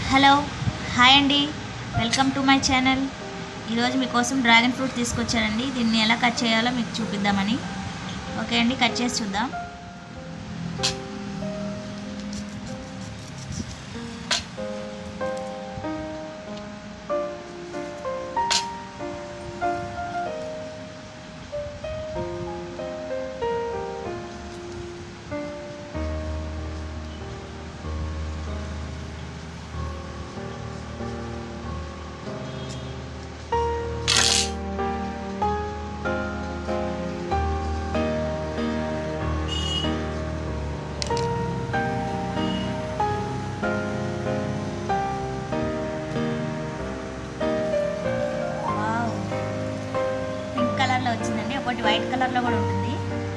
Hello hi అండి welcome to my channel ఈరోజు మీకోసం డ్రాగన్ ఫ్రూట్ తీసుకొచ్చానండి దీన్ని ఎలా కట్ చేయాలో మీకు చూపిద్దామని ఓకే అండి కట్ చేసి చూద్దాం వావ్ పింక్ కలర్లో వచ్చిందండి ఒకటి వైట్ కలర్లో కూడా ఉంటుంది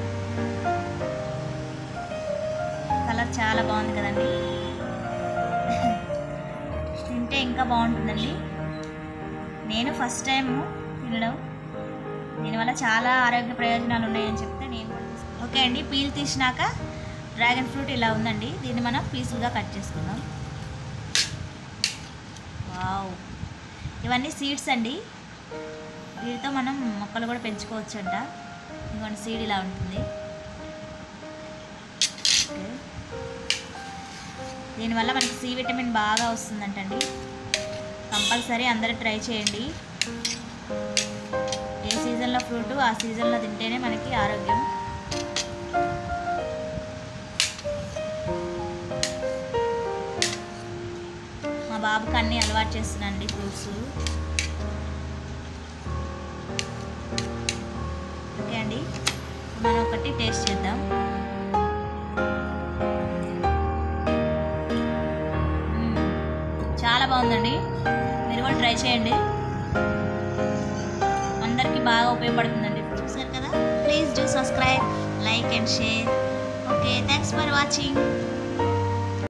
కలర్ చాలా బాగుంది కదండి తింటే ఇంకా బాగుంటుందండి నేను ఫస్ట్ టైం తినడం దీనివల్ల చాలా ఆరోగ్య ప్రయోజనాలు ఉన్నాయని చెప్తే నేను కూడా తీసుకున్నాను. ఓకే అండి పీల్ తీసినాక డ్రాగన్ ఫ్రూట్ ఇలా ఉందండి దీన్ని మనం పీసులుగా కట్ చేసుకుందాం వావ్ ఇవన్నీ సీడ్స్ అండి వీటితో మనం మొక్కలు కూడా పెంచుకోవచ్చు అంట ఇదిగోండి సీడ్ ఇలా ఉంటుంది ఓకే. దీనివల్ల మనకి సి విటమిన్ బాగా వస్తుందంటండి కంపల్సరీ అందరూ ట్రై చేయండి ఏ సీజన్లో ఫ్రూట్ ఆ సీజన్లో తింటేనే మనకి ఆరోగ్యం మా బాబుకి అన్నీ అలవాటు చేస్తున్నానండి ఫ్రూట్స్ ఓకే అండి మనం ఒకటి టేస్ట్ చేద్దాం మ్మ్. చాలా బాగుందండి మీరు కూడా ట్రై చేయండి అందరికీ బాగా ఉపయోగపడుతుందండి చూసారు కదా please do subscribe like and share okay thanks for watching